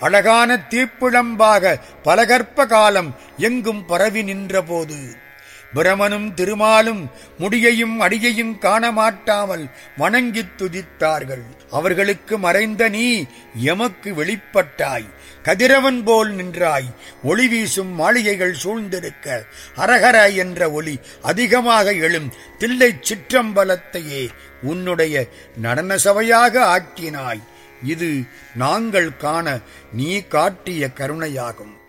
அழகான தீப்பிழம்பாக பலகற்ப காலம் எங்கும் பரவி நின்றபோது பிரமனும் திருமாலும் முடியையும் அடியையும் காண மாட்டாமல் வணங்கித் துதித்தார்கள் அவர்களுக்கு மறைந்த நீ எமக்கு வெளிப்பட்டாய் கதிரவன் போல் நின்றாய் ஒளி வீசும் மாளிகைகள் சூழ்ந்திருக்க அரகர என்ற ஒலி அதிகமாக எழும் தில்லைச் சிற்றம்பலத்தையே உன்னுடைய நடன சபையாக ஆக்கினாய் இது நாங்கள் காண நீ காட்டிய கருணையாகும்